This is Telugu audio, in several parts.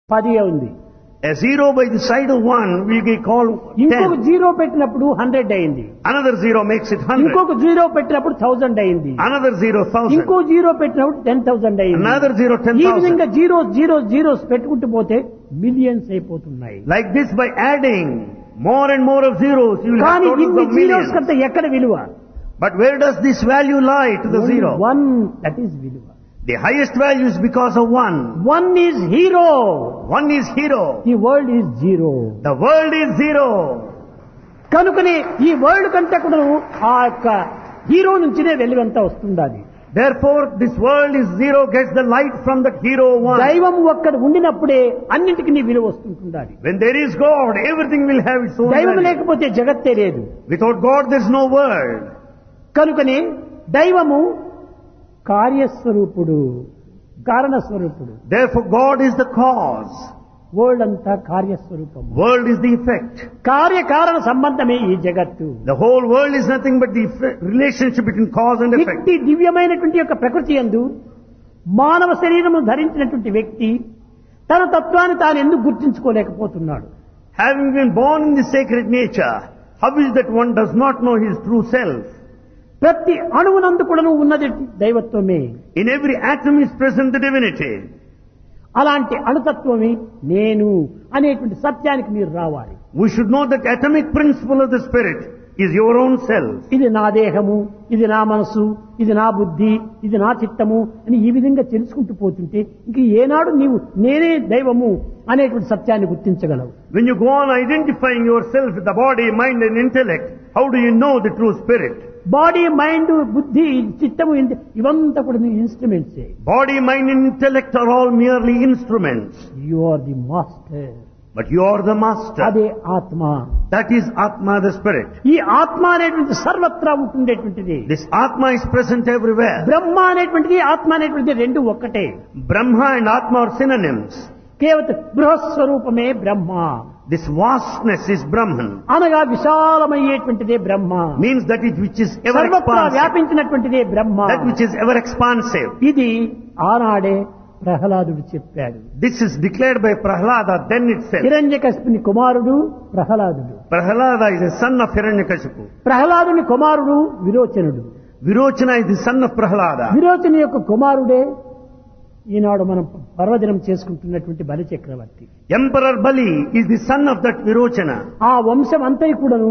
పది ఉంది A zero by the side of one will be called ఇంకొక 10. జీరో పెట్టినప్పుడు హండ్రెడ్ అయింది Another zero makes it 100. ఇంకొక జీరో పెట్టినప్పుడు థౌజండ్ అయింది Another zero, 1000. ఇంకో జీరో పెట్టినప్పుడు టెన్ థౌసండ్ అయింది Another zero, ఈ 10,000. విధంగా జీరో జీరో జీరోస్ పెట్టుకుంటూ పోతే మిలియన్స్ అయిపోతున్నాయి Like this by adding more and more of zeros, you will have కానీ totals ఇన్ని of జీరోస్ millions. కంటే ఎక్కడ విలువ But where does this value lie to the zero? One that is విలువ The highest value is because of one. One is hero One is hero. The world is zero The world is zero. కనుకనే ఈ వరల్డ్ కంటే కూడా ఆ యొక్క హీరో నుంచినే వెలుగంతా వస్తుండాలి Therefore, this world is zero, gets the light from the hero one. దైవం ఒక్కడ ఉండినప్పుడే అన్నింటికి నీ విలువ వస్తుంటుండాలి When there is God, everything will have its own దైవం value. లేకపోతే జగత్తే లేదు Without God, there is no world. కనుకనే దైవము కార్యస్వరూపుడు కారణస్వరూపుడు Therefore, God is the cause. World అంతా కార్యస్వరూపం World is the effect. కార్యకారణ సంబంధమే ఈ జగత్తు The whole world is nothing but the effect- relationship between cause and effect. ఇట్టి దివ్యమైనటువంటి యొక్క ప్రకృతి యందు మానవ శరీరము ధరించినటువంటి వ్యక్తి తన తత్వాన్ని తాను ఎందుకు గుర్తించుకోలేకపోతున్నాడు Having been born in the sacred nature, how is that one does not know his true self? ప్రతి అణువునందు కూడాను ఉన్నది దైవత్వమే In every atom is present the divinity. అలాంటి అణుతత్వమే నేను అనేటువంటి సత్యానికి మీరు రావాలి We should know that atomic principle of the spirit is your own self. ఇది నా దేహము ఇది నా మనసు ఇది నా బుద్ధి ఇది నా చిత్తము అని ఈ విధంగా తెలుసుకుంటూ పోతుంటే ఇంక ఏనాడు నీవు నేనే దైవము అనేటువంటి సత్యాన్ని గుర్తించగలవు When you go on identifying yourself with the body, mind and intellect, how do you know the true spirit? Body mind బుద్ధి చిత్తము ఇంత- ఇవంతా కూడా నీ ఇన్స్ట్రుమెంట్సే Body, mind and intellect are all merely instruments. You are the master But you are the master. అదే ఆత్మ That is Atma the spirit. ఈ ఆత్మ అనేటువంటి సర్వత్రా ఉంటుండేటువంటిది This Atma is present everywhere. బ్రహ్మ అనేటువంటిది ఆత్మ అనేటువంటిది రెండు ఒక్కటే Brahma and Atma are synonyms. కేవలం బృహస్వరూపమే బ్రహ్మ This vastness is Brahman. అనగా విశాలమయ్యేటువంటిదే బ్రహ్మ Means that it which is ever సర్వత్రా expansive. వ్యాపించినటువంటిదే Brahma That which is ever expansive. ఇది ఆనాడే ప్రహ్లాదుడు చెప్పాడు This is declared by Prahlada then itself. హిరణ్యకశిపుని కుమారుడు ప్రహ్లాదుడు Prahlada is the son of Hiranyakashipu. ప్రహ్లాదుని కుమారుడు విరోచనుడు Virochana is the son of Prahlada. విరోచని యొక్క కుమారుడే ఈనాడు మనం పర్వదినం చేసుకుంటున్నటువంటి బలి చక్రవర్తి Emperor Bali is the son of that Virochana. ఆ వంశం అంతా కూడాను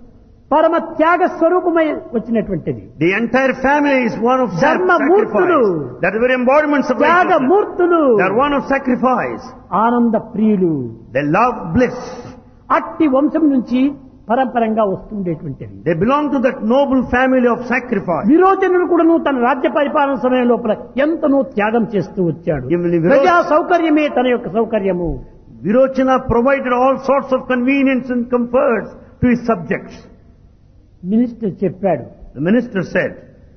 పరమ త్యాగ స్వరూపమై వచ్చినటువంటిది The entire family is one of self ధర్మమూర్తులు. sacrifice. That is very embodiments of త్యాగ righteousness. మూర్తులు They are one of sacrifice. ఆనంద ప్రియులు They love bliss. అట్టి వంశం నుంచి పరంపరంగా వస్తుండేటువంటిది They belong to that noble family of sacrifice. విరోచనుడు కూడాను తన రాజ్య పరిపాలన సమయం లోపల ఎంతనో త్యాగం చేస్తూ వచ్చాడు Even the విరో- ప్రజా సౌకర్యమే తన యొక్క సౌకర్యము Virochana provided all sorts of convenience and comforts to his subjects. Minister చెప్పాడు The minister said,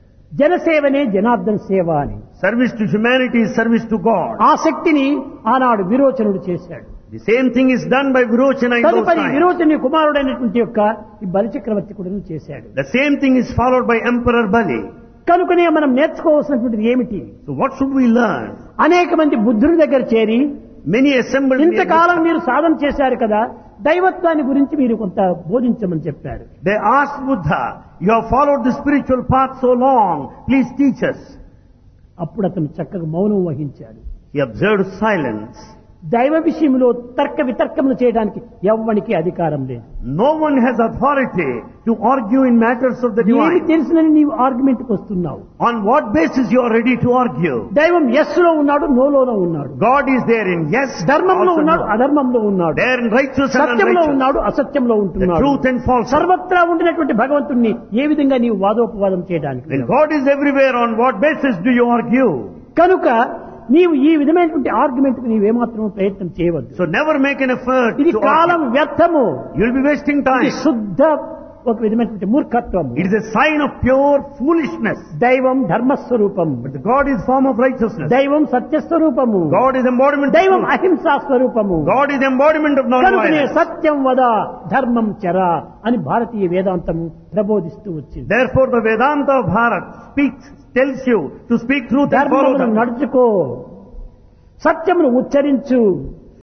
జనసేవనే జనార్దన సేవ అని service to humanity is service to God. ఆ శక్తిని ఆనాడు విరోచనుడు చేశాడు The same thing is done by Virochana in those తదుపరి times. విరోచని కుమారుడైనటువంటి యొక్క ఈ బలిచక్రవర్తి కూడా చేశాడు The same thing is followed by Emperor Bali. కనుకనే మనం నేర్చుకోవాల్సినటువంటిది ఏమిటి So what should we learn? అనేక మంది బుద్ధుని దగ్గర చేరి Many assembled near ఇంతకాలం Buddha. మీరు సాధన చేశారు కదా దైవత్వాన్ని గురించి మీరు కొంత బోధించమని చెప్పారు They asked Buddha, you have followed the spiritual path so long, please teach us. అప్పుడు అతను చక్కగా మౌనం వహించాడు He observed silence. దైవ విషయంలో తర్క వితర్కములు చేయడానికి ఎవ్వనికి అధికారం లేదు No one has authority to argue in matters of the ఏమి divine. తెలిసినని నీవు ఆర్గ్యుమెంట్కి వస్తున్నావు On what basis you are ready to argue? దైవం ఎస్ లో ఉన్నాడు నోలోనో ఉన్నాడు God is there in yes, ధర్మంలో also ఉన్నాడు no. అధర్మంలో ఉన్నాడు There in righteous and సత్యంలో unrighteous. ఉన్నాడు అసత్యంలో The ఉంటున్నాడు truth and falsehood. సర్వత్రా ఉండినటువంటి భగవంతుణ్ణి ఏ విధంగా నీవు వాదోపవాదం చేయడానికి When God is everywhere, on what basis do you argue? కనుక నీవు ఈ విధమైనటువంటి ఆర్గ్యుమెంట్ కు నీవేమాత్రం ప్రయత్నం చేయవద్దు So never make an effort ఇది to కాలం argue. వ్యర్థము You'll be wasting ఇది time. శుద్ధ ఒక విధమైనటువంటి మూర్ఖత్వం It is a sign of pure foolishness. దైవం ధర్మస్వరూపం But the God is form of righteousness. దైవం సత్యస్వరూపము God is embodiment of దైవం truth. అహింసా స్వరూపము God is embodiment of కనుకనే non-violence. సత్యం వద ధర్మం చర అని భారతీయ వేదాంతము ప్రబోధిస్తూ వచ్చింది Therefore the Vedanta of Bharat speaks, tells you to speak truth and follow ధర్మమును that. నడుచుకో సత్యమును ఉచ్చరించు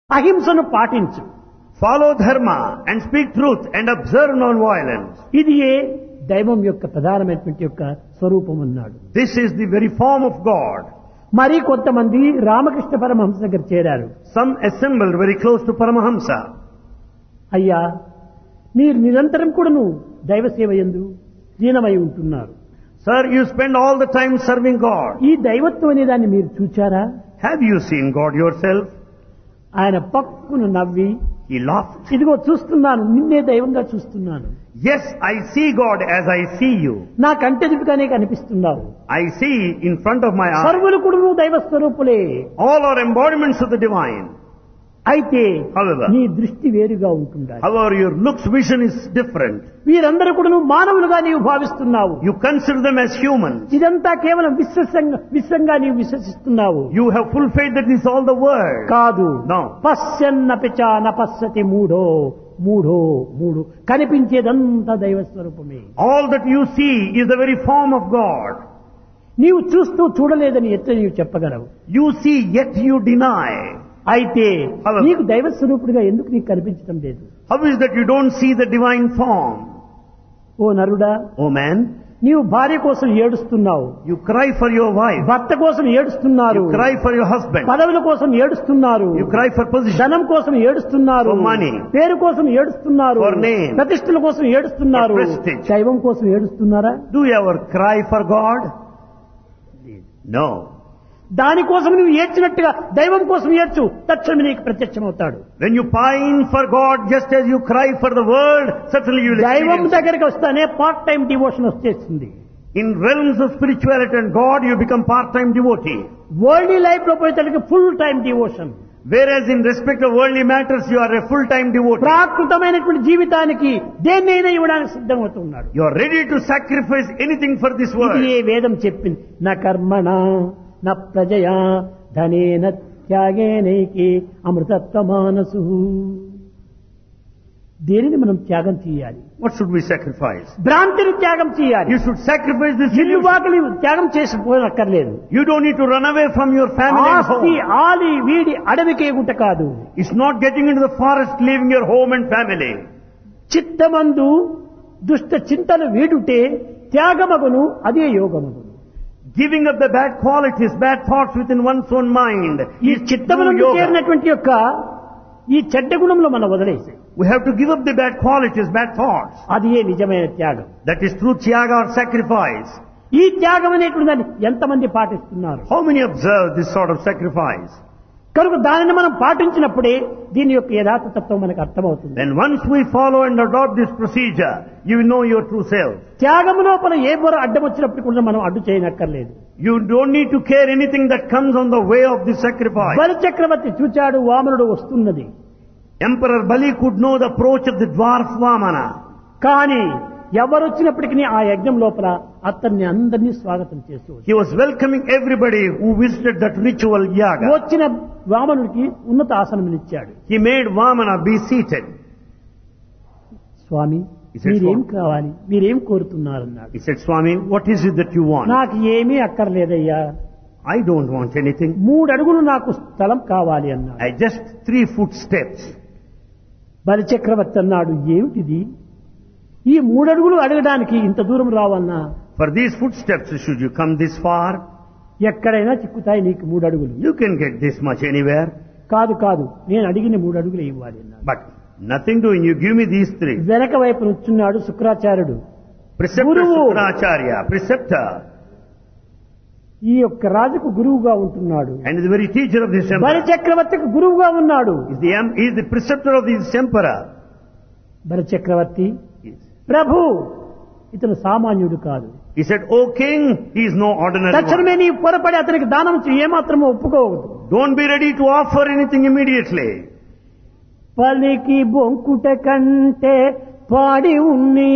అహింసను పాటించు Follow dharma and speak truth and observe non-violence. ఇది ఏ దైవం యొక్క ప్రధానమైనటువంటి యొక్క స్వరూపం అన్నాడు This is the very form of God. మరి కొంతమంది రామకృష్ణ పరమహంస దగ్గర చేరారు Some assembled very close to Paramahamsa. అయ్యా మీరు నిరంతరం కూడాను దైవ సేవ ఎందు లీనమై ఉంటున్నారు Sir, you spend all the time serving God. ఈ దైవత్వం అనే దాన్ని మీరు చూచారా Have you seen God yourself? ఆయన పక్కును నవ్వి He laughed. ఇదిగో చూస్తున్నాను నిన్నే దైవంగా చూస్తున్నాను Yes, I see God as I see you. నా కంటెదుపుగానే కనిపిస్తున్నావు I see in front of my eyes. సర్వులు కూడా దైవ స్వరూపులే All are embodiments of the divine. అయితే However. నీ దృష్టి వేరుగా ఉంటుండాలి However, your looks vision is different. వీరందరూ కూడా మానవులుగా నీవు భావిస్తున్నావు You consider them as humans. ఇదంతా కేవలం విశ్వసంగా విశ్వంగా నీవు విశ్వసిస్తున్నావు You have full faith that this is all the world. కాదు No. పశ్యన్నపిచ నపశ్యతి మూఢో మూఢో మూడు కనిపించేదంతా దైవ స్వరూపమే All that you see is the very form of God. నీవు చూస్తూ చూడలేదని ఎట్లా నీవు చెప్పగలవు You see, yet you deny. అయితే However. నీకు దైవ స్వరూపుడిగా ఎందుకు నీకు కనిపించడం లేదు How is that you don't see the divine form? ఓ నరుడా Oh man, నీవు భార్య కోసం ఏడుస్తున్నావు you cry for your wife. భర్త కోసం ఏడుస్తున్నారు You cry for your husband. పదవుల కోసం ఏడుస్తున్నారు You cry for position. ధనం కోసం ఏడుస్తున్నారు For money. పేరు కోసం ఏడుస్తున్నారు For name. ప్రతిష్టల కోసం ఏడుస్తున్నారు For prestige. దైవం కోసం ఏడుస్తున్నారా Do you ever cry for God? No. దానికోసం నువ్వు ఏడ్చినట్టుగా దైవం కోసం ఏడ్చు తక్షణమే నీకు ప్రత్యక్షమవుతాడు When you pine for God just as you cry for the world, certainly you will దైవం experience. దగ్గరికి వస్తానే పార్ట్ టైం డివోషన్ వచ్చేస్తుంది In realms of spirituality and God, you become part-time devotee. World life లో పోయేసరికి full time devotion Whereas in respect of worldly matters, you are a full-time devotee. ప్రాకృతమైనటువంటి జీవితానికి దేన్నైనా ఇవ్వడానికి సిద్ధమవుతున్నాడు You are ready to sacrifice anything for this ఇది world. ఏ వేదం చెప్పింది నా కర్మణ నా ప్రజయా ధనేన త్యాగేనైకి అమృతత్వ మానసు దేనిని మనం త్యాగం చేయాలి What should we sacrifice? భ్రాంతిని త్యాగం చేయాలి You should sacrifice this ఇల్లు illusion. వాకిలి త్యాగం చేసిపోనక్కర్లేదు You don't need to run away from your family and ఆస్తి home. ఆలి వీడి అడవికి ఎగుట కాదు It's not getting into the forest, leaving your home and family. చిత్తమందు దుష్ట చింతలు వీడుటే త్యాగమగును అదే యోగమగును Giving up the bad qualities, bad thoughts within one's own mind. ఈ is చిత్తమునందు true yoga. చేరినటువంటి యొక్క ఈ చెడ్డ గుణంలో మనం వదిలేసి We have to give up the bad qualities, bad thoughts. అది ఏ నిజమైన త్యాగం That is true tyaga or sacrifice. ఈ త్యాగం అనేటువంటి దాన్ని ఎంతమంది పాటిస్తున్నారు How many observe this sort of sacrifice? కనుక దానిని మనం పాటించినప్పుడే దీని యొక్క యథార్థ తత్వం మనకు అర్థమవుతుంది Then once we follow and adopt this procedure, you will know your true self. త్యాగం లోపల ఏ బొర అడ్డం వచ్చినప్పుడు కూడా మనం అడ్డు చేయనక్కర్లేదు You don't need to care anything that comes on the way of this sacrifice. బలి చక్రవర్తి చూచాడు వామనుడు వస్తున్నది Emperor Bali could know the approach of the dwarf Vamana. కానీ ఎవరు వచ్చినప్పటికీ ఆ యజ్ఞం లోపల అతన్ని అందరినీ స్వాగతం చేస్తూ He was welcoming everybody who visited that ritual yaga. వచ్చిన వామనుడికి ఉన్నత ఆసనమునిచ్చాడు He made Vamana be seated. Swamy He said, మీరేం "Swami." కావాలి మీరేం కోరుతున్నారన్నాడు He said, Swami, what is it that you want? నాకు ఏమీ అక్కర్లేదయ్యా I don't want anything. మూడు అడుగులు నాకు స్థలం కావాలి అన్నాడు I just three foot steps. బలి చక్రవర్తి అన్నాడు ఏమిటిది ఈ మూడు అడుగులు అడగడానికి ఇంత దూరం రావన్నా For these footsteps, should you come this far? ఎక్కడైనా చిక్కుతాయి నీకు మూడు అడుగులు You can get this much anywhere. కాదు కాదు నేను అడిగిన మూడు అడుగులు ఇవ్వాలి అన్నాడు But nothing doing. You give me these three. వెనక వైపు నుంచున్నాడు శుక్రాచార్యుడు Preceptor Guru. Sukracharya, preceptor, ఈ యొక్క రాజుకు గురువుగా ఉంటున్నాడు and is the very teacher of this బలి emperor. చక్రవర్తికి గురువుగా ఉన్నాడు Is the, em- is the preceptor of this emperor. బలి చక్రవర్తి Yes. ప్రభు ఇతను సామాన్యుడు కాదు He said, O king, he is no ordinary తక్షణమే one. నీ పొరపడి అతనికి దానం చేయి, ఏమాత్రమూ ఒప్పుకోవద్దు Don't be ready to offer anything immediately. పలికి బొంకుట కంటే పాడి ఉన్నే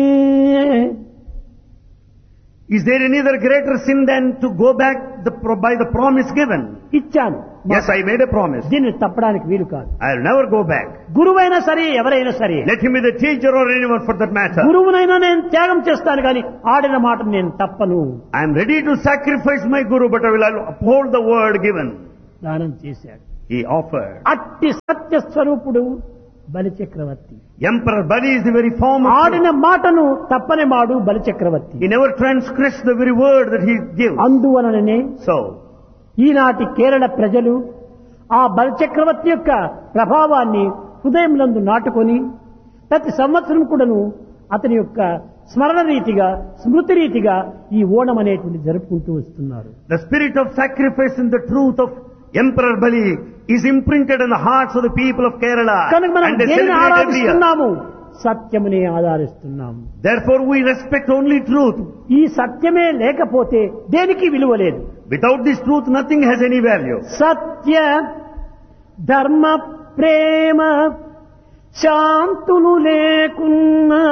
Is there any other greater sin than to go back the, pro- by the promise given? ఇచ్చాను Yes, I made a promise. దీన్ని తప్పడానికి వీలు కాదు I'll never go back. గురువైనా సరే ఎవరైనా సరే Let him be the teacher or anyone for that matter. గురువునైనా నేను త్యాగం చేస్తాను కానీ ఆడిన మాట నేను తప్పను I am ready to sacrifice my guru, but I will uphold the word given. దానం చేశాడు he offered. అట్టి సత్య స్వరూపుడు బలిచక్రవర్తి Emperor Bali is the very form of truth. ఆడిన మాటను తప్పని మాడు బలిచక్రవర్తి He never transgressed the very word that he gives. అందువలననే So, ఈనాటి కేరళ ప్రజలు ఆ బలిచక్రవర్తి యొక్క ప్రభావాన్ని హృదయంలందు నాటుకొని ప్రతి సంవత్సరం కూడాను అతని యొక్క స్మరణ రీతిగా స్మృతి రీతిగా ఈ ఓణం అనేటువంటి జరుపుకుంటూ వస్తున్నారు the spirit of sacrifice and the truth of Emperor Bali is imprinted in the hearts of the people of Kerala. కనుక మనం And they దేనిని celebrate every year. ఆరాధిస్తున్నాము సత్యమునే ఆధారిస్తున్నాము Therefore, we respect only truth. ఈ సత్యమే లేకపోతే దేనికి విలువ లేదు Without this truth, nothing has any value. సత్య ధర్మ ప్రేమ శాంతులు లేకున్నా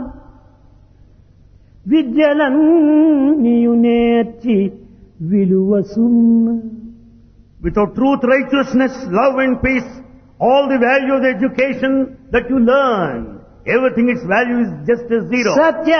విద్యలన్నీయు నేర్చి విలువ సున్నా Without truth, righteousness, love and peace, all the value of the education that you learn, everything its value is just as zero. Satya